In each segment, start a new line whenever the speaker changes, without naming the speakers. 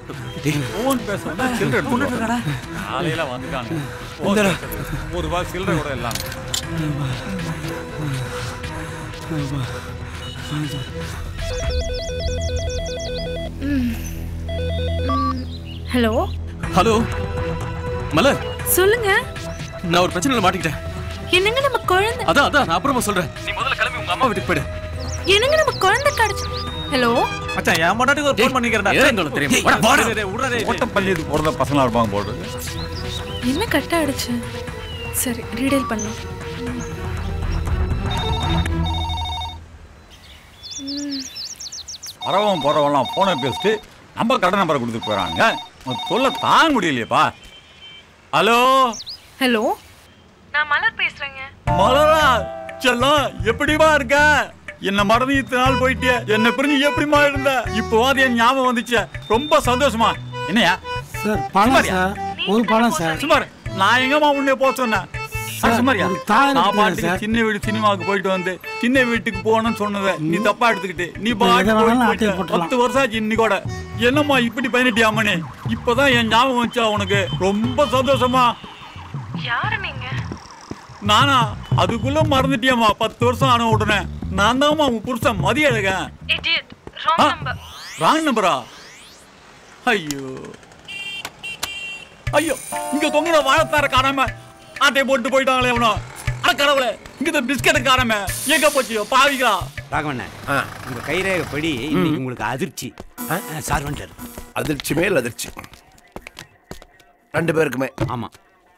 Phone பேச வந்தா சில்லறை எடுத்துட்டு வா. காலையில வந்துட்டாங்க phone பேசுறது. ஒரு ரூபாய் சில்லறை கூட இல்லாம
ஹலோ
ஹலோ மலர்
சொல்லுங்க
நான் ஒரு பிரச்சனையில மாட்டிக்கிட்டேன்
என்னங்க நம்ம குழந்தை
அதான் அதான் நான் அப்புறமா சொல்றேன் நீ முதல்ல கிளம்பி உங்க அம்மா வீட்டுக்கு போயிடு
என்னங்க நம்ம குழந்தை கிடைச்சு ஹலோ
மச்சான் என் முன்னாடி ஒரு ஃபோன் பண்ணிக்கிறேன்டா
ஏன் இருந்தாலும் தெரியுமா? வாடா, வாடா.
டேய், டேய், விட்றா, டேய், ஓட்டம் பள்ளியது பிறந்த பசங்களா இருப்பாங்க போடுறது
என்ன கட் ஆயிடுச்சு சரி ரீடைல் பண்ணலாம்
வரவன் போறவன்லாம் போனை பேசிட்டு நம்ம கடை நம்பரை கொடுத்துட்டு போறாங்க உன் தொல்லை தாங்க முடியலையேப்பா ஹலோ
ஹலோ நான் மலர் பேசுறேங்க
மலரா செல்லம் எப்படிமா இருக்க என்ன மறந்து இத்தனை நாள் போயிட்டிய என்ன பிரிஞ்சு எப்படிமா இருந்த இப்போ அது என் ஞாபகம் வந்துச்சு ரொம்ப சந்தோஷமா என்னையா
சார் பழம் சார் ஒரு பழம் சார்
சுமார் நான் எங்கம்மா உன்னை போக சொன்னேன்
சார்,
சுமாரியா
ஒரு தாயம்
நான்
இருக்குல்ல
பாட்டுக்கு
சார்?
சின்ன வீடு சினிமாவுக்கு போயிட்டு வந்து சின்ன வீட்டுக்கு போகணும்னு சொன்னதை நீ தப்பா எடுத்துக்கிட்டு நீ
இப்ப
பாட்டு
எதை வேணாலும்
போயிட்டு
ஆட்டையை
போயிட்ட.
போட்டுடலாம்.
பத்து வருஷம் ஆச்சு இன்னைக்கோட என்னம்மா இப்படி பயணிட்டியாமனே இப்பதான் என் ஞாபகம் வச்சா உனக்கு ரொம்ப சந்தோஷமா
யாரு நீங்க
நானா அதுக்குள்ள மறந்துட்டியாம்மா பத்து வருஷம் ஆன உடனே நான் தான்மா உன் புருஷன் மதிய அழகன்
இடியட்
ஆ, ராங் நம்பரா ஐயோ ஐயோ இங்க தொங்குற வாழைத்தார காணாம ஆட்டை போட்டு போயிட்டாங்களே அவனோ அட கடவுளே இங்க இந்த பிஸ்கட் காணாம எங்க போச்சு பாவிகளா
ராகவண்ண உங்க கைரேகைப்படி இன்னைக்கு உங்களுக்கு அதிர்ச்சி சார் வந்துட்டாரு
அதிர்ச்சி மேல் அதிர்ச்சி ரெண்டு பேருக்குமே
ஆமா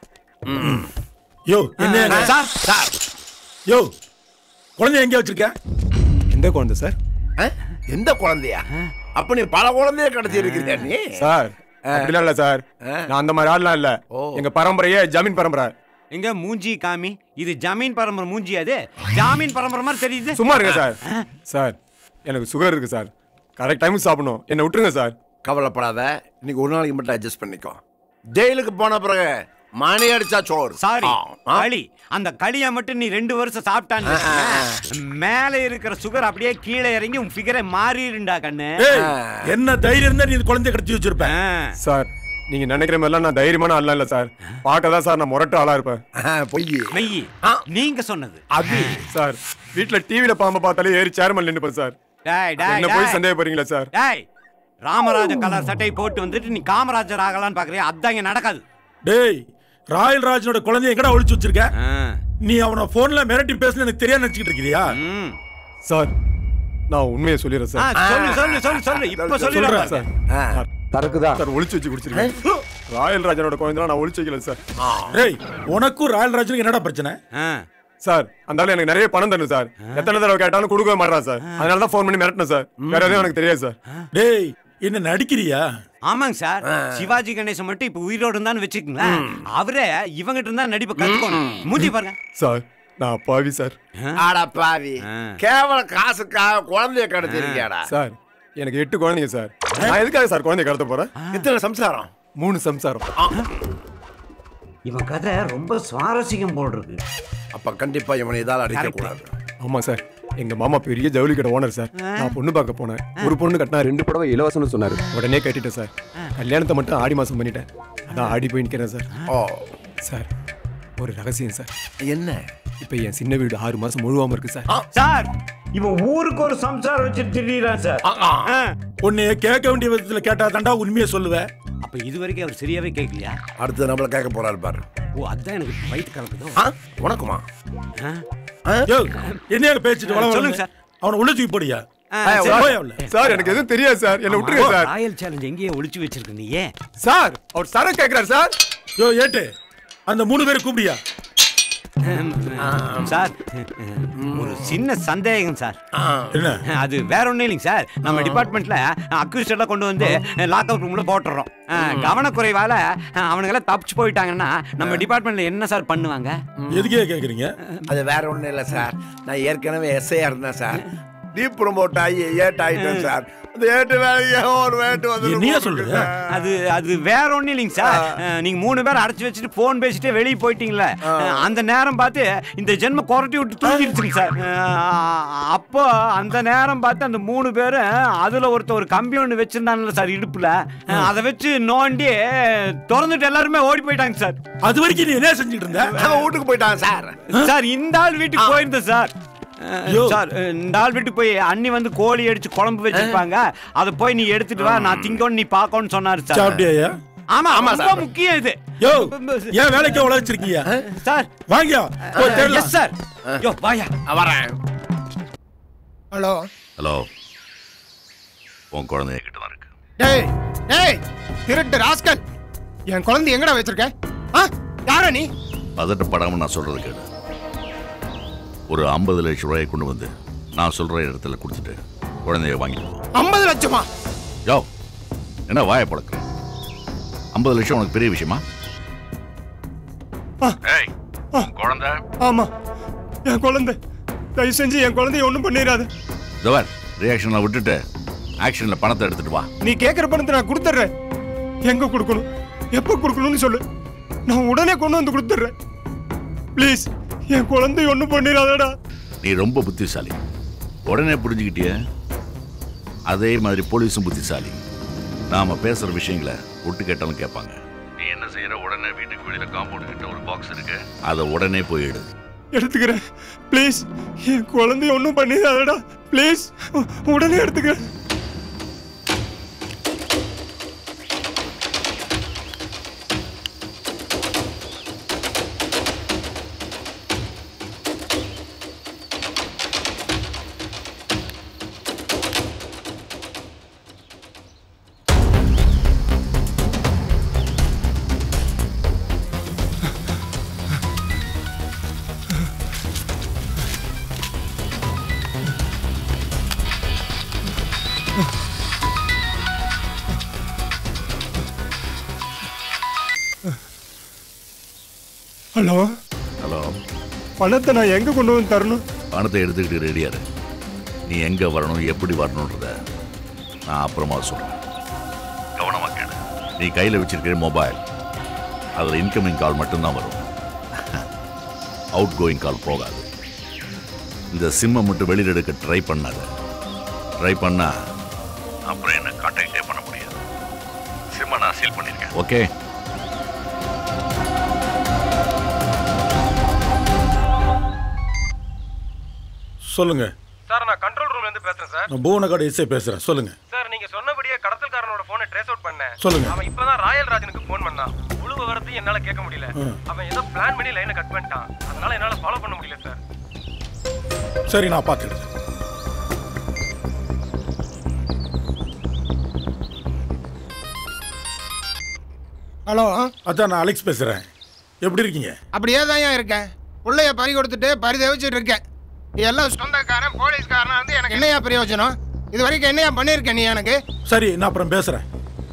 யோ என்ன
சார்
சார்
யோ குழந்தை எங்க வச்சிருக்க
எந்த குழந்தை சார்
ஆ? எந்த குழந்தையா அப்ப நீ பல குழந்தைய கடத்தி இருக்கிறியா நீ
சார் அப்படிலாம் இல்ல சார் நான் அந்த மாதிரி ஆள்லாம் இல்ல
ஓ.
எங்க பரம்பரையே ஜமீன் பரம்பரை
எங்க மூஞ்சி காமி இது ஜமீன் பரம்பரை மூஞ்சி அது ஜாமீன் பரம்பரை மாதிரி தெரியுது
சும்மா இருங்க சார் சார் எனக்கு சுகர் இருக்கு சார் கரெக்ட் டைமுக்கு சாப்பிடணும் என்னை விட்டுருங்க சார்
கவலைப்படாத இன்னைக்கு ஒரு நாளைக்கு மட்டும் அட்ஜஸ்ட் பண்ணிக்கோ ஜெயிலுக்கு போன பிறகு மணி அடிச்சா சோறு
சாரி
ஆ, ஆ.
களி அந்த களியை மட்டும் நீ ரெண்டு வருஷம் சாப்பிட்டான்னு மேலே இருக்கிற சுகர் அப்படியே கீழே இறங்கி உன் ஃபிகரை மாறிடுண்டா கண்ணு
ஏய் என்ன தைரியம் இருந்தா நீ இந்த குழந்தைய கடத்தி வச்சிருப்ப
ஆ.
சார் நீங்க நினைக்கிற மாதிரிலாம் நான் தைரியமான ஆள்லாம் இல்ல சார் பார்க்க தான் சார் நான் முரட்டு ஆளா இருப்பேன்
ஆ, பொய்
மெய்யி நீங்க சொன்னது
அது
சார் வீட்ல டிவில பாம்பை பார்த்தாலே ஏறி சேர்மன் நின்னுப்பேன் சார்
டேய் டேய்
என்ன போய்
டேய்.
சந்தேகப்படுறீங்களா சார்
டேய் ராமராஜ கலர் சட்டை போட்டு வந்துட்டு நீ காமராஜர் ஆகலான்னு பாக்குறியா அதான் இங்க நடக்காது
டேய் ராயல் ராஜனோட குழந்தைய எங்கடா ஒளிச்சு வச்சிருக்க
ஆ.
நீ அவன போன்ல மிரட்டி பேசல எனக்கு தெரியாது நினைச்சிட்டு இருக்கியா
ம்.
சார் நான் உண்மையை சொல்லிடுறேன்
ஆ,
சார்
சொல்லு சொல்லு சொல்லு சொல்லு இப்ப
சொல்றேன்
சொல்லிடுறேன்
சார்
ஆ.
தரக்குதா சார் ஒளிச்சு வச்சு குடிச்சிருக்கேன் ராயல் ராஜனோட குழந்தைலாம் நான் ஒளிச்சு வைக்கல சார்
டேய் உனக்கும் ராயல் ராஜனுக்கு என்னடா பிரச்சனை
சார் அந்த ஆளு எனக்கு நிறைய பணம் தரணும் சார் எத்தனை தடவை கேட்டாலும் கொடுக்கவே மாட்டான் சார் அதனால தான் ஃபோன் பண்ணி மிரட்டினேன் சார் வேற எதுவும் எனக்கு தெரியாது சார்
டேய் என்ன நடிக்கிறியா
ஆமாங்க சார் சிவாஜி கணேசன் மட்டும் இப்ப உயிரோடு இருந்தான்னு வச்சுக்கோங்களேன் அவரே இவங்கிட்ட இருந்தா நடிப்பை கத்துக்கணும் மூஞ்சி பாருங்க
சார் நான் பாவி சார்
ஆட பாவி
ஆ.
கேவல காசுக்காக குழந்தைய கடத்தி இருக்கியாடா
சார் எனக்கு எட்டு குழந்தைங்க சார் நான் எதுக்காக சார் குழந்தைய கடத்த போறேன்
எத்தனை சம்சாரம்
மூணு சம்சாரம்
இவன் கதை ரொம்ப சுவாரஸ்யம் போல் இருக்கு
அப்ப கண்டிப்பா இவனை இதால அடிக்க கூடாது
ஆமா சார் எங்க மாமா பெரிய ஜவுளி கடை ஓனர் சார் நான் பொண்ணு பார்க்க போனேன் ஒரு பொண்ணு கட்டினா ரெண்டு புடவை இலவசம்னு சொன்னாரு உடனே கட்டிட்டேன் சார் கல்யாணத்தை மட்டும் ஆடி மாசம் பண்ணிட்டேன் அதான் ஆடி போய் நிக்கிறேன் சார்
ஓ
சார் ஒரு ரகசியம் சார்
என்ன
இப்போ என் சின்ன வீடு ஆறு மாசம் முழுவாம இருக்கு சார்
சார் இவன் ஊருக்கு ஒரு சம்சாரம் வச்சுட்டு திடீரான் சார் ஆ.
உன்னைய கேட்க வேண்டிய விதத்துல கேட்டா தாண்டா உண்மையை சொல்லுவேன்
அப்ப இது வரைக்கும் அவர் சரியாவே கேட்கலையா
அடுத்து நம்மள கேட்க போறாரு பாரு
ஓ அதான் எனக்கு வயிற்று கலக்குதோ
ஆ, உனக்குமா
ஆ?
யோ என்னைய பேசிட்டு வள
சொல்லுங்க சார்.
அவனை உள்ள தூக்கி போடியா
ஆ,
ஏய்,
சரி.
போய் அவள.
சார் எனக்கு எதுவும் தெரியாது சார் என்ன விட்டுருங்க சார்
ராயல் சேலஞ்ச் எங்கேயே ஒளிச்சு வச்சிருக்க நீ ஏன்
சார் அவர் சரம் கேட்கிறார் சார்
யோ ஏட்டு அந்த மூணு பேரை கூப்பிடியா
சார் ஒரு சின்ன சந்தேகம் சார்
என்ன
அது வேற ஒண்ணும் இல்லைங்க சார் நம்ம டிபார்ட்மெண்ட்ல அக்யூஸ்ட் எல்லாம் கொண்டு வந்து லாக் அவுட் ரூம்ல போட்டுறோம் அஹ், கவனக்குறைவால அஹ், அவனுங்கெல்லாம் தப்பிச்சு போயிட்டாங்கன்னா நம்ம டிபார்ட்மெண்ட்ல என்ன சார் பண்ணுவாங்க
எதுக்கே கேக்குறீங்க
அது வேற ஒண்ணும் இல்ல சார் நான் ஏற்கனவே எஸ்ஐயா இருந்தேன் சார் டீப் ப்ரொமோட் ஆகி ஏட் ஆயிட்டேன் சார் அந்த ஏட்டு வேலைக்கு ஒரு வேட்டு வந்து
என்னையா சொல்றது?
அது அது வேற ஒண்ணும் இல்லைங்க சார் அஹ், நீங்க மூணு பேர் அடைச்சு வச்சுட்டு போன் பேசிட்டு வெளியே போயிட்டீங்களே அஹ், அந்த நேரம் பார்த்து இந்த ஜென்ம குரட்டி விட்டு தூங்கிடுச்சுங்க சார் அஹ், அப்போ அந்த நேரம் பார்த்து அந்த மூணு பேரும் அதுல ஒருத்தர் ஒரு கம்பி ஒன்று வச்சிருந்தாங்கல்ல சார் இடுப்புல அஹ், அதை வச்சு நோண்டி திறந்துட்டு எல்லாருமே ஓடி போயிட்டாங்க சார்
அது வரைக்கும் நீ என்ன செஞ்சுட்டு இருந்த
அவன் வீட்டுக்கு போயிட்டான் சார்
சார் இந்த ஆள் வீட்டுக்கு போயிருந்தேன் சார் அஹ்,
யோ.
சார் அஹ், இந்த ஆள் வீட்டுக்கு போய் அண்ணி வந்து கோழி அடிச்சு குழம்பு வச்சிருப்பாங்க அதை போய் நீ எடுத்துட்டு வா நான் திங்கோன்னு நீ பார்க்கணும்னு சொன்னாரு சார்
சாப்பிட்டியா
ஆமா
ஆமா,
ரொம்ப
சார்.
முக்கியம் இது
யோ ஏன் வேலைக்கு உழைச்சிருக்கீங்க
சார்
வாங்கியா போய் தேடலாம்.
எஸ் சார் யோ வாயா
வரேன்
ஹலோ
ஹலோ உன் குழந்தை என்கிட்ட தான் இருக்கு
டேய் டேய் திருட்டு ராஸ்கல் என் குழந்தை எங்கடா வச்சிருக்க ஆ யாரா நீ
பதட்டப்படாம நான் சொல்றது கேளு ஒரு ஐம்பது லட்சம் ரூபாயை கொண்டு வந்து நான் சொல்ற இடத்துல கொடுத்துட்டு குழந்தைய வாங்கிட்டு போ
ஐம்பது லட்சமா
யோ என்ன வாயை பழக்கிற ஐம்பது லட்சம் உனக்கு பெரிய விஷயமா ஏய் உன் குழந்தை
ஆமா என் குழந்தை தயவு செஞ்சு என் குழந்தைய ஒண்ணும் பண்ணிடாத
தவர் ரியாக்ஷன்ல விட்டுட்டு ஆக்ஷன்ல பணத்தை எடுத்துட்டு வா
நீ கேக்குற பணத்தை நான் கொடுத்துட்றேன் எங்க கொடுக்கணும் எப்ப கொடுக்கணும்னு சொல்லு நான் உடனே கொண்டு வந்து கொடுத்துட்றேன் ப்ளீஸ் என் குழந்தை ஒண்ணும் பண்ணிடாதடா
நீ ரொம்ப புத்திசாலி உடனே புரிஞ்சுக்கிட்டிய அதே மாதிரி போலீஸும் புத்திசாலி நாம பேசுற விஷயங்களை விட்டு கேட்டாலும் கேட்பாங்க நீ என்ன செய்யற உடனே வீட்டுக்கு வெளியில காம்பவுண்ட் கிட்ட ஒரு பாக்ஸ் இருக்கு அதை உடனே போய் எடு
எடுத்துக்கிறேன் ப்ளீஸ் என் குழந்தைய ஒன்றும் பண்ணிடாதடா ப்ளீஸ் உடனே எடுத்துக்கிறேன் ஹலோ
ஹலோ
பணத்தை நான் எங்க கொண்டு வந்து தரணும்
பணத்தை எடுத்துக்கிட்டு ரெடியா இரு நீ எங்க வரணும் எப்படி வரணுன்றத நான் அப்புறமா சொல்றேன் கவனமா கேளு நீ கையில வச்சிருக்கிற மொபைல் அதுல இன்கமிங் கால் மட்டும்தான் வரும் அவுட் கோயிங் கால் போகாது இந்த சிம்மை மட்டும் வெளியில எடுக்க ட்ரை பண்ணாத ட்ரை பண்ணா அப்புறம் என்ன கான்டாக்டே பண்ண முடியாது சிம்மை நான் சீல் பண்ணிருக்கேன் ஓகே
சொல்லுங்க
சார் நான் கண்ட்ரோல் ரூம்ல இருந்து பேசுறேன் சார்
நான் புவனக்காடு எஸ்ஐ பேசுறேன் சொல்லுங்க
சார் நீங்க சொன்னபடியே கடத்தல்காரனோட போனை ட்ரேஸ் அவுட் பண்ணேன்
சொல்லுங்க.
அவன் இப்பதான் ராயல் ராஜனுக்கு ஃபோன் பண்ணான் முழு விவரத்தையும் என்னால கேட்க முடியல
ம்.
அவன் ஏதோ பிளான் பண்ணி லைனை கட் பண்ணிட்டான் அதனால என்னால ஃபாலோ பண்ண முடியல சார்
சரி நான் பார்த்துக்கிறேன்
ஹலோ
அதான் நான் அலெக்ஸ் பேசுறேன் எப்படி இருக்கீங்க
அப்படியே தான் இருக்கேன் பிள்ளைய பறி கொடுத்துட்டு பரிதவிச்சுட்டு இருக்கேன் நீ எல்லாம் சொந்தக்காரன் போலீஸ்காரனா வந்து எனக்கு என்னையா பிரயோஜனம் இது வரைக்கும் என்னையா பண்ணியிருக்க நீ எனக்கு
சரி நான் அப்புறம் பேசுறேன்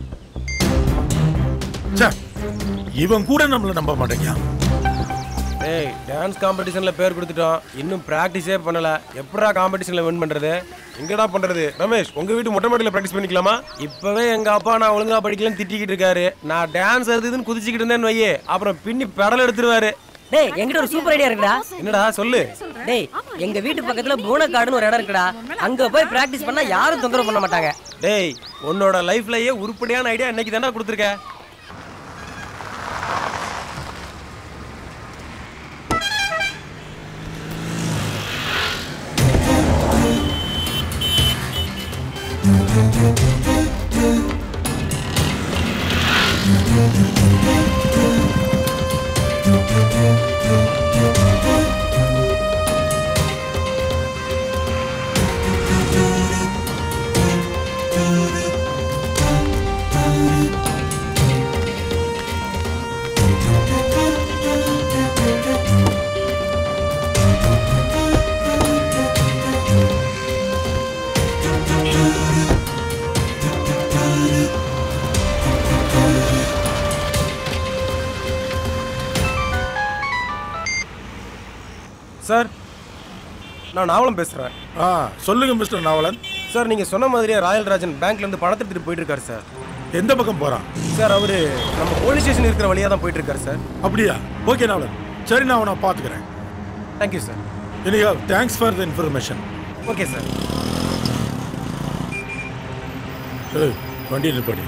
ச்சே, இவன் கூட நம்மள நம்ப மாட்டேங்க
ஏய் டான்ஸ் காம்படிஷன்ல பேர் கொடுத்துட்டோம் இன்னும் பிராக்டிஸே பண்ணல எப்படா காம்படிஷன்ல வின் பண்றது எங்கடா பண்றது ரமேஷ் உங்க வீட்டு மொட்டை மாடியில பிராக்டிஸ் பண்ணிக்கலாமா இப்பவே எங்க அப்பா நான் ஒழுங்கா படிக்கலன்னு திட்டிக்கிட்டு இருக்காரு நான் டான்ஸ் எடுத்துன்னு குதிச்சுக்கிட்டு இருந்தேன்னு வையே அப்புறம் பின்னி பெடல் எடுத்துருவாரு
டேய் என்கிட்ட ஒரு சூப்பர் ஐடியா இருக்குடா
என்னடா சொல்லு
டேய் எங்க வீட்டு பக்கத்துல பூனக்காடுன்னு ஒரு இடம் இருக்குடா அங்க போய் பிராக்டிஸ் பண்ணா யாரும் தொந்தரவு பண்ண மாட்டாங்க
டேய் உன்னோட லைஃப்லயே உருப்படியான ஐடியா இன்னைக்கு தானே கொடுத்துருக்க சார் நான் நாவலம் பேசுறேன்
ஆ சொல்லுங்க மிஸ்டர் நாவலன்
சார் நீங்க சொன்ன மாதிரியே ராயல் ராஜன் பேங்க்ல இருந்து பணத்தை எடுத்துட்டு போயிட்டு இருக்காரு சார்
எந்த பக்கம் போறான்
சார் அவரு நம்ம போலீஸ் ஸ்டேஷன் இருக்கிற வழியா தான் போயிட்டு இருக்காரு சார்
அப்படியா ஓகே நான் சரி நான் அவனை பார்த்துக்கிறேன்
thank you sir
anyway thanks for the information
okay sir
ஏய் வண்டி நிற்படி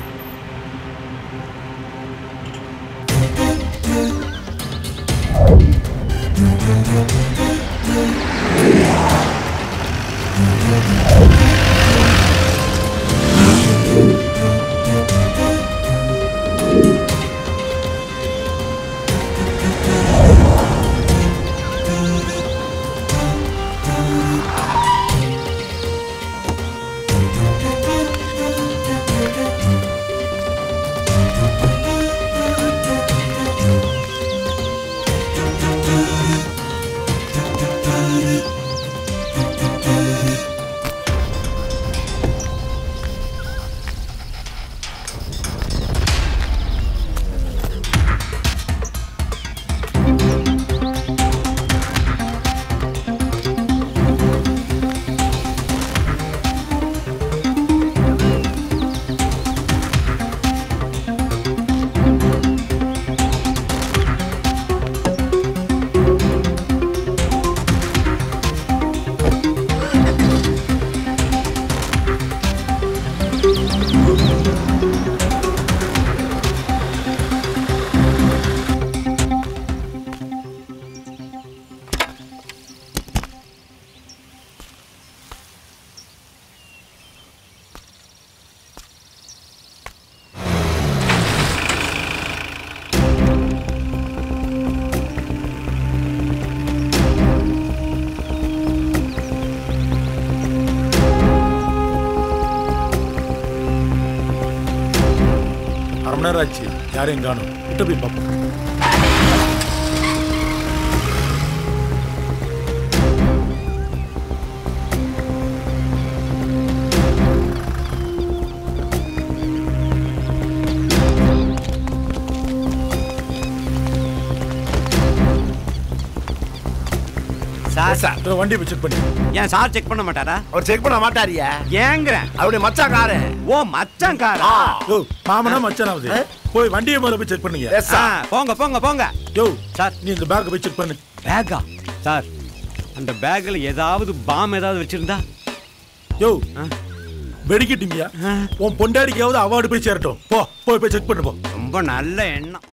அரை மணி நேரம் ஆச்சு யாரையும் காணும் கிட்ட போய் பார்ப்போம்
சார்
சார்
இதோ வண்டி போய் செக் பண்ணி
ஏன் சார் செக் பண்ண மாட்டாரா
அவர் செக் பண்ண மாட்டாரியா
ஏங்குறேன்
அவருடைய மச்சான் காரு
ஓ மச்சான் காரா
யோ மாமனா மச்சானாவது போய் வண்டியை முதல்ல போய் செக் பண்ணுங்க
எஸ்
ஆ,
சார்
போங்க போங்க போங்க
யோ
சார்
நீ இந்த பேக்கை போய் செக் பண்ணு
பேக்கா சார் அந்த பேக்ல ஏதாவது பாம் ஏதாவது வச்சிருந்தா
யோ வெடிக்கிட்டீங்க உன் பொண்டாடிக்காவது அவார்டு போய் சேரட்டும் போ போய் போய் செக் பண்ணு போ
ரொம்ப நல்ல எண்ணம்